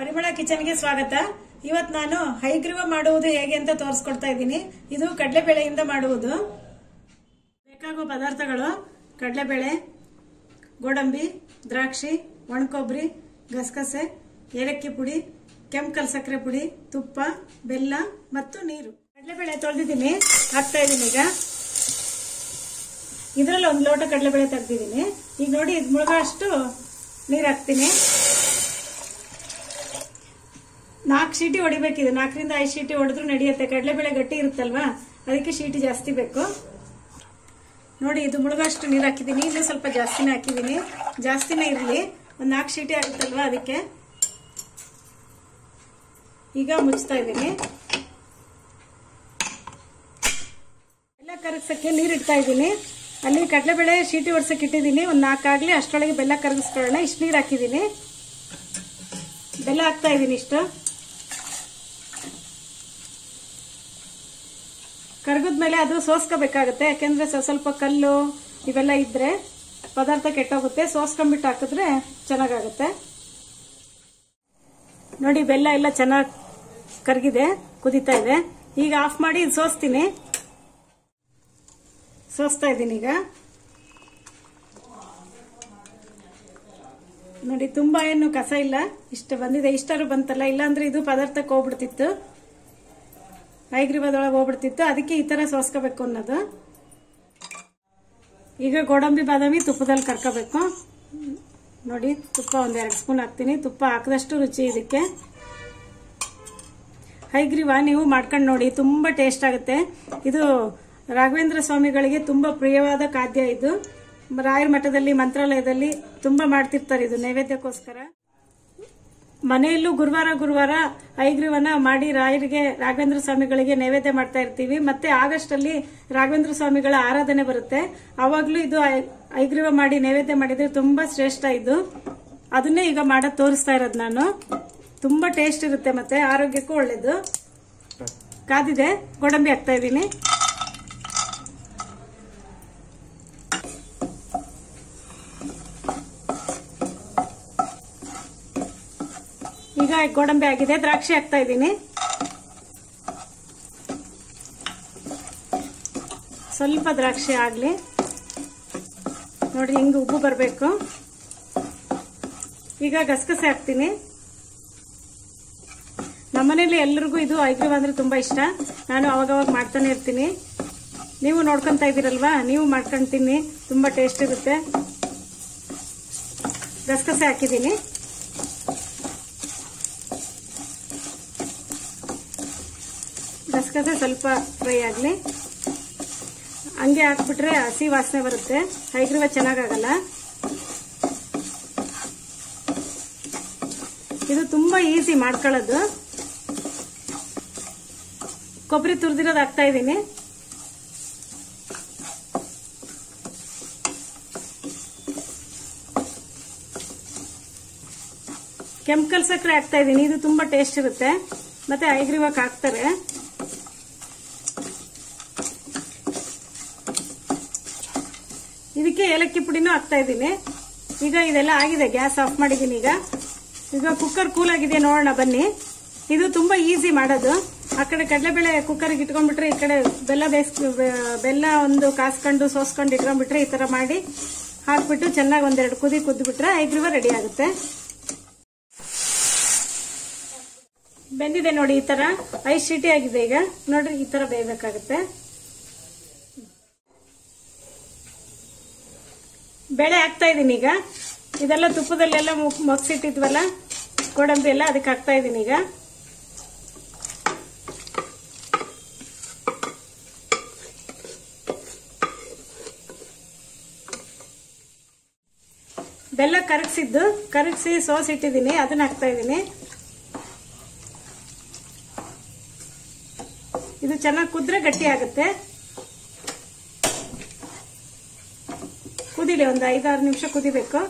ಪರಿಮಳ ಕಿಚನ್ಗೆ ಸ್ವಾಗತ ಇವತ್ ನಾನು ಹೈಗ್ರೀವ ಮಾಡುವುದು ಹೇಗೆ ಅಂತ ತೋರಿಸ್ಕೊಡ್ತಾ ಇದ್ದೀನಿ ಇದು ಕಡಲೆಬೇಳೆಯಿಂದ ಮಾಡುವುದು ಬೇಕಾಗುವ ಪದಾರ್ಥಗಳು ಕಡಲೆಬೇಳೆ ಗೋಡಂಬಿ ದ್ರಾಕ್ಷಿ ಒಣಕೊಬ್ಬರಿ ಗಸಗಸೆ ಏಲಕ್ಕಿ ಪುಡಿ ಕೆಂಪು ಸಕ್ಕರೆ ಪುಡಿ ತುಪ್ಪ ಬೆಲ್ಲ ಮತ್ತು ನೀರು ಕಡಲೆಬೇಳೆ ತೊಳೆದಿದ್ದೀನಿ ಹಾಕ್ತಾ ಇದ್ದೀನಿ ಈಗ ಇದರಲ್ಲಿ ಒಂದು ಲೋಟ ಕಡಲೆಬೇಳೆ ತೆಗ್ದಿದ್ದೀನಿ ಈಗ ನೋಡಿ ಇದು ಮುಳುಗೋ ಅಷ್ಟು ನೀರು ಹಾಕ್ತೀನಿ ನಾಲ್ಕು ಶೀಟಿ ಹೊಡಿಬೇಕಿದೆ ನಾಲ್ಕರಿಂದ ಐದು ಶೀಟಿ ಹೊಡೆದ್ರು ನಡೆಯುತ್ತೆ ಕಡಲೆಬೇಳೆ ಗಟ್ಟಿ ಇರುತ್ತಲ್ವಾ ಅದಕ್ಕೆ ಶೀಟಿ ಜಾಸ್ತಿ ಬೇಕು ನೋಡಿ ಇದು ಮುಳುಗಷ್ಟು ನೀರು ಹಾಕಿದ್ದೀನಿ ಇನ್ನೂ ಸ್ವಲ್ಪ ಜಾಸ್ತಿನೇ ಹಾಕಿದ್ದೀನಿ ಜಾಸ್ತಿನೇ ಇರಲಿ ಒಂದು ನಾಲ್ಕು ಶೀಟಿ ಆಗುತ್ತಲ್ವಾ ಅದಕ್ಕೆ ಈಗ ಮುಚ್ತಾ ಇದ್ದೀನಿ ಬೆಲ್ಲ ಕರಗಿಸಕ್ಕೆ ನೀರು ಇಡ್ತಾ ಇದ್ದೀನಿ ಅಲ್ಲಿ ಕಡಲೆಬೇಳೆ ಶೀಟಿ ಒಡ್ಸಕ್ಕೆ ಇಟ್ಟಿದ್ದೀನಿ ಒಂದು ನಾಲ್ಕು ಆಗಲಿ ಅಷ್ಟರೊಳಗೆ ಬೆಲ್ಲ ಕರಗಿಸ್ಕೊಳ್ಳೋಣ ಇಷ್ಟು ನೀರು ಹಾಕಿದ್ದೀನಿ ಬೆಲ್ಲ ಹಾಕ್ತಾ ಇದ್ದೀನಿ ಇಷ್ಟು ಕರಗಿದ್ಮೇಲೆ ಅದು ಸೋಸ್ಕೋಬೇಕಾಗುತ್ತೆ ಯಾಕೆಂದ್ರೆ ಸ್ವಲ್ಪ ಸ್ವಲ್ಪ ಕಲ್ಲು ಇವೆಲ್ಲ ಇದ್ರೆ ಪದಾರ್ಥ ಕೆಟ್ಟೋಗುತ್ತೆ ಸೋಸ್ಕೊಂಡ್ಬಿಟ್ಟು ಹಾಕಿದ್ರೆ ಚೆನ್ನಾಗಾಗುತ್ತೆ ನೋಡಿ ಬೆಲ್ಲ ಎಲ್ಲ ಚೆನ್ನಾಗಿ ಕರಗಿದೆ ಕುದೀತಾ ಇದೆ ಈಗ ಆಫ್ ಮಾಡಿ ಇದು ಸೋಸ್ತೀನಿ ಸೋಸ್ತಾ ಇದ್ದೀನಿ ಈಗ ನೋಡಿ ತುಂಬಾ ಏನು ಕಸ ಇಲ್ಲ ಇಷ್ಟ ಬಂದಿದೆ ಇಷ್ಟಾರು ಬಂತಲ್ಲ ಇಲ್ಲಾಂದ್ರೆ ಇದು ಪದಾರ್ಥಕ್ಕೆ ಹೋಗ್ಬಿಡ್ತಿತ್ತು ಐಗ್ರೀವದೊಳಗೆ ಹೋಗ್ಬಿಡ್ತಿತ್ತು ಅದಕ್ಕೆ ಈ ತರ ಸೋಸ್ಕೋಬೇಕು ಅನ್ನೋದು ಈಗ ಗೋಡಂಬಿ ಬಾದಾಮಿ ತುಪ್ಪದಲ್ಲಿ ಕರ್ಕೋಬೇಕು ನೋಡಿ ತುಪ್ಪ ಒಂದ್ ಎರಡು ಸ್ಪೂನ್ ಹಾಕ್ತೀನಿ ತುಪ್ಪ ಹಾಕಿದಷ್ಟು ರುಚಿ ಇದಕ್ಕೆ ಹೈಗ್ರೀವ ನೀವು ಮಾಡ್ಕೊಂಡು ನೋಡಿ ತುಂಬಾ ಟೇಸ್ಟ್ ಆಗುತ್ತೆ ಇದು ರಾಘವೇಂದ್ರ ಸ್ವಾಮಿಗಳಿಗೆ ತುಂಬಾ ಪ್ರಿಯವಾದ ಖಾದ್ಯ ಇದು ರಾಯರ ಮಠದಲ್ಲಿ ಮಂತ್ರಾಲಯದಲ್ಲಿ ತುಂಬಾ ಮಾಡ್ತಿರ್ತಾರೆ ಇದು ನೈವೇದ್ಯಕ್ಕೋಸ್ಕರ ಮನೆಯಲ್ಲೂ ಗುರುವಾರ ಗುರುವಾರ ಐಗ್ರೀವನ ಮಾಡಿ ರಾಯರಿಗೆ ರಾಘವೇಂದ್ರ ಸ್ವಾಮಿಗಳಿಗೆ ನೈವೇದ್ಯ ಮಾಡ್ತಾ ಇರ್ತೀವಿ ಮತ್ತೆ ಆಗಸ್ಟ್ ಅಲ್ಲಿ ರಾಘವೇಂದ್ರ ಸ್ವಾಮಿಗಳ ಆರಾಧನೆ ಬರುತ್ತೆ ಅವಾಗ್ಲೂ ಇದು ಐ- ಐಗ್ರೀವ ಮಾಡಿ ನೈವೇದ್ಯ ಮಾಡಿದ್ರೆ ತುಂಬಾ ಶ್ರೇಷ್ಠ ಇದು ಅದನ್ನೇ ಈಗ ಮಾಡೋದ್ ತೋರಿಸ್ತಾ ಇರೋದು ನಾನು ತುಂಬಾ ಟೇಸ್ಟ್ ಇರುತ್ತೆ ಮತ್ತೆ ಆರೋಗ್ಯಕ್ಕೂ ಒಳ್ಳೇದು ಕಾದಿದೆ ಗೋಡಂಬಿ ಹಾಕ್ತಾ ಇದ್ದೀನಿ ಈಗ ಗೋಡಂಬಿ ಆಗಿದೆ ದ್ರಾಕ್ಷಿ ಹಾಕ್ತಾ ಇದ್ದೀನಿ ಸ್ವಲ್ಪ ದ್ರಾಕ್ಷಿ ಆಗ್ಲಿ ನೋಡಿ ಹಿಂಗ್ ಉಬ್ಬು ಬರಬೇಕು ಈಗ ಗಸಗಸೆ ಹಾಕ್ತೀನಿ ನಮ್ಮನೇಲಿ ಎಲ್ರಿಗೂ ಇದು ಐಗ್ರೀವ್ ಅಂದ್ರೆ ತುಂಬಾ ಇಷ್ಟ ನಾನು ಅವಾಗವಾಗ ಮಾಡ್ತಾನೆ ಇರ್ತೀನಿ ನೀವು ನೋಡ್ಕೊಂತ ಇದ್ದೀರಲ್ವಾ ನೀವು ಮಾಡ್ಕೊಂಡು ತಿನ್ನಿ ತುಂಬಾ ಟೇಸ್ಟ್ ಇರುತ್ತೆ ಗಸಗಸೆ ಹಾಕಿದ್ದೀನಿ ಗಸಗಸೆ ಸ್ವಲ್ಪ ಫ್ರೈ ಆಗಲಿ ಹಂಗೆ ಹಾಕ್ಬಿಟ್ರೆ ಹಸಿ ವಾಸನೆ ಬರುತ್ತೆ ಹೈಗ್ರೀವ ಚೆನ್ನಾಗಾಗಲ್ಲ ಇದು ತುಂಬಾ ಈಸಿ ಮಾಡ್ಕೊಳ್ಳೋದು ಕೊಬ್ಬರಿ ತುರಿದಿರೋದು ಹಾಕ್ತಾ ಇದ್ದೀನಿ ಕೆಂಪಲ್ ಸಕ್ಕರೆ ಹಾಕ್ತಾ ಇದ್ದೀನಿ ಇದು ತುಂಬಾ ಟೇಸ್ಟ್ ಇರುತ್ತೆ ಮತ್ತೆ ಐಗ್ರೀವಕ್ಕೆ ಹಾಕ್ತಾರೆ ಇದಕ್ಕೆ ಏಲಕ್ಕಿ ಪುಡಿನೂ ಹಾಕ್ತಾ ಇದ್ದೀನಿ ಈಗ ಇದೆಲ್ಲ ಆಗಿದೆ ಗ್ಯಾಸ್ ಆಫ್ ಮಾಡಿದ್ದೀನಿ ಈಗ ಈಗ ಕುಕ್ಕರ್ ಕೂಲ್ ಆಗಿದೆ ನೋಡೋಣ ಬನ್ನಿ ಇದು ತುಂಬಾ ಈಸಿ ಮಾಡೋದು ಆ ಕಡೆ ಕಡಲೆಬೇಳೆ ಕುಕ್ಕರ್ಗೆ ಇಟ್ಕೊಂಡ್ಬಿಟ್ರೆ ಈ ಕಡೆ ಬೆಲ್ಲ ಬೇಯಿಸ್ ಬೆಲ್ಲ ಒಂದು ಕಾಸ್ಕೊಂಡು ಸೋಸ್ಕೊಂಡು ಇಟ್ಕೊಂಡ್ಬಿಟ್ರೆ ಈ ತರ ಮಾಡಿ ಹಾಕ್ಬಿಟ್ಟು ಚೆನ್ನಾಗಿ ಒಂದೆರಡು ಕುದಿ ಕುದ್ಬಿಟ್ರೆ ಐಗ್ರೀವ ರೆಡಿ ಆಗುತ್ತೆ ಬೆಂದಿದೆ ನೋಡಿ ಈ ತರ ಐದು ಶೀಟಿ ಆಗಿದೆ ಈಗ ನೋಡ್ರಿ ಈ ತರ ಬೇಯಬೇಕಾಗುತ್ತೆ ಬೇಳೆ ಹಾಕ್ತಾ ಇದ್ದೀನಿ ಈಗ ಇದೆಲ್ಲ ತುಪ್ಪದಲ್ಲೆಲ್ಲ ಮೊಗ್ಸಿಟ್ಟಿದ್ವಲ್ಲ ಗೋಡಂಬಿ ಎಲ್ಲ ಅದಕ್ಕೆ ಹಾಕ್ತಾ ಇದ್ದೀನಿ ಈಗ ಬೆಲ್ಲ ಕರಗಿಸಿದ್ದು ಕರಗಿಸಿ ಸೋಸ್ ಇಟ್ಟಿದ್ದೀನಿ ಅದನ್ನ ಹಾಕ್ತಾ ಇದ್ದೀನಿ ಇದು ಚೆನ್ನಾಗಿ ಕುದ್ರೆ ಗಟ್ಟಿ ಆಗುತ್ತೆ ಕುದಿಲಿ ಒಂದು ಐದಾರು ನಿಮಿಷ ಕುದಿಬೇಕು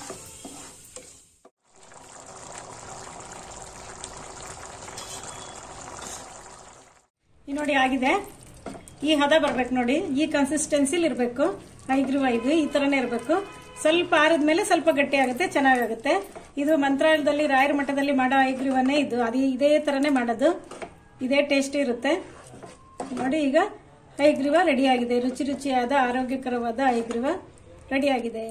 ಈ ನೋಡಿ ಆಗಿದೆ ಈ ಹದ ಬರ್ಬೇಕು ನೋಡಿ ಈ ಕನ್ಸಿಸ್ಟೆನ್ಸಿಲಿ ಇರಬೇಕು ಐಗ್ರೀವ ಇದು ಈ ತರನೇ ಇರಬೇಕು ಸ್ವಲ್ಪ ಆರಿದ್ಮೇಲೆ ಸ್ವಲ್ಪ ಗಟ್ಟಿ ಆಗುತ್ತೆ ಚೆನ್ನಾಗಾಗುತ್ತೆ ಇದು ಮಂತ್ರಾಲಯದಲ್ಲಿ ರಾಯರ ಮಠದಲ್ಲಿ ಮಾಡೋ ಐಗ್ರೀವನ್ನೇ ಇದು ಅದು ಇದೇ ತರನೇ ಮಾಡೋದು ಇದೇ ಟೇಸ್ಟ್ ಇರುತ್ತೆ ನೋಡಿ ಈಗ ಐಗ್ರೀವ ರೆಡಿಯಾಗಿದೆ ರುಚಿ ರುಚಿಯಾದ ಆರೋಗ್ಯಕರವಾದ ಐಗ್ರೀವ ರೆಡಿಯಾಗಿದೆ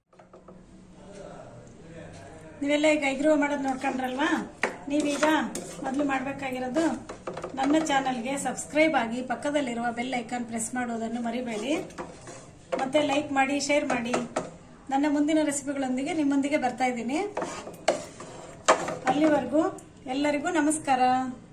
ನೀವೆಲ್ಲ ಈಗ ಐಗ್ರೀವ ಮಾಡೋದು ನೋಡ್ಕೊಂಡ್ರಲ್ವಾ ನೀವೀಗ ಮೊದಲು ಮಾಡಬೇಕಾಗಿರೋದು ನನ್ನ ಚಾನಲ್ಗೆ ಸಬ್ಸ್ಕ್ರೈಬ್ ಆಗಿ ಪಕ್ಕದಲ್ಲಿರುವ ಬೆಲ್ ಐಕಾನ್ ಪ್ರೆಸ್ ಮಾಡೋದನ್ನು ಮರಿಬೇಡಿ ಮತ್ತೆ ಲೈಕ್ ಮಾಡಿ ಶೇರ್ ಮಾಡಿ ನನ್ನ ಮುಂದಿನ ರೆಸಿಪಿಗಳೊಂದಿಗೆ ನಿಮ್ಮೊಂದಿಗೆ ಬರ್ತಾ ಇದ್ದೀನಿ ಅಲ್ಲಿವರೆಗೂ ಎಲ್ಲರಿಗೂ ನಮಸ್ಕಾರ